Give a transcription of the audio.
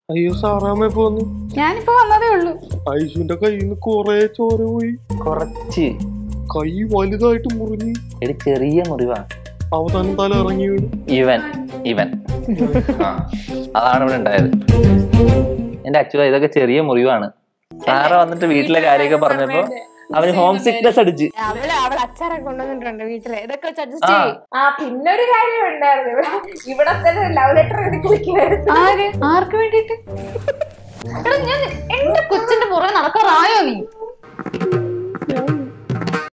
അയ്യോ സാറാമ്മ പോന്നു ഞാനിപ്പോ വന്നതേ ഉള്ളൂ ഐശുവിന്റെ കയ്യിൽ നിന്ന് കൊറേ ചോര പോയി കുറച്ച് കൈ വലുതായിട്ട് മുറിഞ്ഞു ഒരു ചെറിയ മുറിവാ അവസാനം തല ഇറങ്ങി വീണു ഇവൻ ഇവൻ ആ അതാണ് ഇവിടെ ഉണ്ടായത് എന്റെ അച്ഛൻ ഇതൊക്കെ ചെറിയ മുറിവാണ് സാറ വന്നിട്ട് വീട്ടിലെ കാര്യമൊക്കെ പറഞ്ഞപ്പോ അവന് ഹോം സിക്നസ് അടിച്ച് അവള് അവൾ അച്ചാറൊക്കെ കൊണ്ടുവന്നിട്ടുണ്ട് വീട്ടില് ഇതൊക്കെ വെച്ച് ആ അഡ്ജസ്റ്റ് ചെയ്യും ആ പിന്നൊരു കാര്യം ഉണ്ടായിരുന്നു ഇവിടെ ഇവിടെ തന്നെ ലവ് ലെറ്റർ എഴുതി കളിക്കുമായിരുന്നു ആര് ആർക്ക് വേണ്ടിട്ട് എടാ ഞാൻ എന്റെ കൊച്ചിന്റെ പുറകെ നടക്കാറായോ നീ